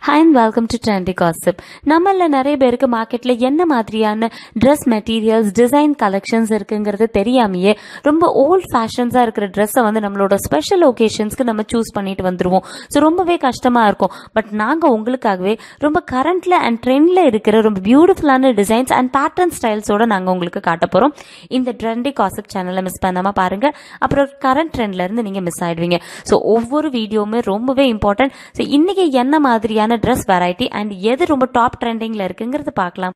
hi and welcome to trendy gossip நம்மள நிறைய பேருக்கு மார்க்கெட்ல என்ன மாதிரியான ட்ரெஸ் மெட்டீரியல்ஸ் டிசைன் கலெக்ஷன்ஸ் இருக்குங்கிறது தெரியாமையே ரொம்ப ஓல்ட் ஃபேஷன்ஸாக இருக்கிற ட்ரெஸ்ஸை வந்து நம்மளோட ஸ்பெஷல் ஒகேஷன்ஸ்க்கு நம்ம சூஸ் பண்ணிட்டு வந்துருவோம் ஸோ ரொம்பவே கஷ்டமாக இருக்கும் பட் நாங்கள் உங்களுக்காகவே ரொம்ப கரண்ட்ல அண்ட் ட்ரெண்டில் இருக்கிற ரொம்ப பியூட்டிஃபுல்லான டிசைன்ஸ் அண்ட் பேட்டர்ன் ஸ்டைல்ஸோட நாங்கள் உங்களுக்கு காட்ட போகிறோம் இந்த ட்ரெண்டி காசிப் சேனலை மிஸ் பண்ணாமல் பாருங்க அப்புறம் கரண்ட் ட்ரெண்ட்ல இருந்து நீங்கள் மிஸ் ஆயிடுவீங்க ஸோ ஒவ்வொரு வீடியோவுமே ரொம்பவே இம்பார்ட்டன்ட் ஸோ இன்னைக்கு என்ன மாதிரியான ட்ரெஸ் வெரைட்டி அண்ட் எது ரொம்ப டாப் ட்ரெண்டிங்கில் இருக்குங்கிறது பார்க்கலாம்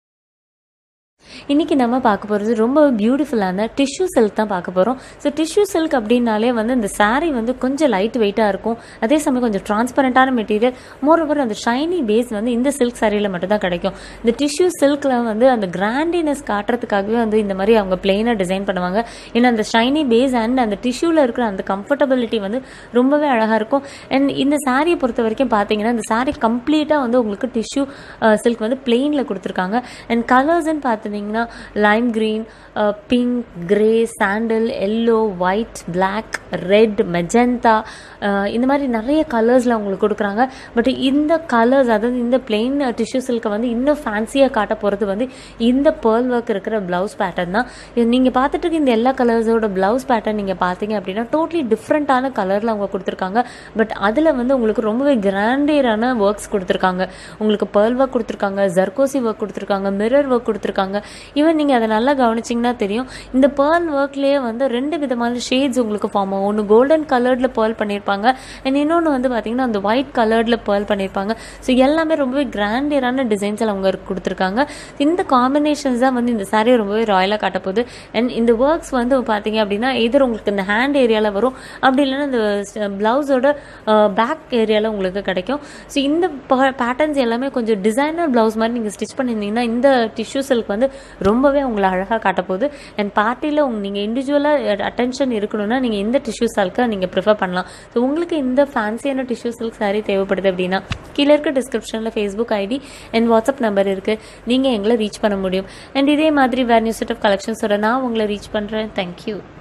இன்னைக்கு நம்ம பார்க்க போகிறது ரொம்ப பியூட்டிஃபுல்லான டிஷ்யூ சில்க் தான் பார்க்க போகிறோம் ஸோ டிஷ்யூ சில்க் அப்படின்னாலே வந்து இந்த saree வந்து கொஞ்சம் லைட் வெயிட்டாக இருக்கும் அதே சமயம் கொஞ்சம் டிரான்ஸ்பரண்டான மெட்டீரியல் மோர் ஓவர் அந்த ஷைனி பேஸ் வந்து இந்த சில்க் சாரியில் மட்டும்தான் கிடைக்கும் இந்த டிஷ்யூ சில்கில் வந்து அந்த கிராண்டினஸ் காட்டுறதுக்காகவே வந்து இந்த மாதிரி அவங்க பிளெயினாக டிசைன் பண்ணுவாங்க ஏன்னா அந்த ஷைனி பேஸ் அண்ட் அந்த டிஷ்யூவில் இருக்கிற அந்த கம்ஃபர்டபிலிட்டி வந்து ரொம்பவே அழகாக இருக்கும் அண்ட் இந்த சாரியை பொறுத்த வரைக்கும் பார்த்தீங்கன்னா இந்த saree கம்ப்ளீட்டாக வந்து உங்களுக்கு டிஷ்யூ சில்க் வந்து பிளெயினில் கொடுத்துருக்காங்க அண்ட் கலர்ஸ்ன்னு பார்த்தீங்கன்னா lime green pink grey sandal yellow white black red magenta இந்த மாதிரி நிறைய கலர்ஸில் உங்களுக்கு கொடுக்குறாங்க பட் இந்த கலர்ஸ் அதாவது இந்த பிளெயின் டிஷ்யூ சில்கை வந்து இன்னும் ஃபேன்சியாக காட்ட போகிறது வந்து இந்த பேர்ல் ஒர்க் இருக்கிற ப்ளவுஸ் பேட்டர்ன் தான் நீங்கள் பார்த்துட்டு இருக்க இந்த எல்லா கலர்ஸோட ப்ளவுஸ் பேட்டர்ன் நீங்கள் பார்த்தீங்க அப்படின்னா டோட்டலி டிஃப்ரெண்ட்டான கலரில் அவங்க கொடுத்துருக்காங்க பட் அதில் வந்து உங்களுக்கு ரொம்பவே கிராண்டியரான ஒர்க்ஸ் கொடுத்துருக்காங்க உங்களுக்கு பேர்ல் ஒர்க் கொடுத்துருக்காங்க ஜர்கோசி ஒர்க் கொடுத்துருக்காங்க மிரர் ஒர்க் கொடுத்துருக்காங்க ஈவன் நீங்கள் அதை நல்லா கவனிச்சிங்கன்னா தெரியும் இந்த பேர்ல் ஒர்க்லேயே வந்து ரெண்டு விதமான ஷேட்ஸ் உங்களுக்கு ஃபார்ம் ஆகும் ஒன்று கோல்டன் கலர்டில் பேர்ல் பண்ணியிருப்பாங்க அண்ட் இன்னொன்று வந்து பார்த்தீங்கன்னா அந்த ஒயிட் கலர்டில் பேர்ல் பண்ணியிருப்பாங்க ஸோ எல்லாமே ரொம்பவே கிராண்டியரான டிசைன்ஸில் அவங்க கொடுத்துருக்காங்க இந்த காம்பினேஷன்ஸ் தான் வந்து இந்த சாரியை ரொம்பவே ராயலாக காட்டப்போகுது அண்ட் இந்த ஒர்க்ஸ் வந்து பார்த்தீங்க அப்படின்னா எதிர் உங்களுக்கு இந்த ஹேண்ட் ஏரியாவில் வரும் அப்படி இல்லைன்னா இந்த ப்ளவுஸோட பேக் ஏரியாவில் உங்களுக்கு கிடைக்கும் ஸோ இந்த பேட்டர்ன்ஸ் எல்லாமே கொஞ்சம் டிசைனர் ப்ளவுஸ் மாதிரி நீங்கள் ஸ்டிச் பண்ணியிருந்தீங்கன்னா இந்த டிஷ்யூ சில்க் வந்து ரொம்பவே உங்களை அழகாக காட்டப்போகுது அண்ட் பார்ட்டியில் உங்க நீங்கள் இண்டிவிஜுவலாக அட்டென்ஷன் இருக்கணும்னா நீங்கள் இந்த டிஷ்யூ சில்க்கை நீங்கள் ப்ரிஃபர் பண்ணலாம் ஸோ உங்களுக்கு இந்த ஃபேன்சியான டிஷ்யூ சில்க் சாரீ தேவைப்படுது அப்படின்னா கீழே இருக்க டிஸ்கிரிப்ஷனில் Facebook ID and WhatsApp number இருக்குது நீங்கள் எங்களை ரீச் பண்ண முடியும் அண்ட் இதே மாதிரி வேறு நியூ செட் ஆஃப் கலெக்ஷன்ஸோட நான் உங்களை ரீச் பண்ணுறேன் தேங்க்யூ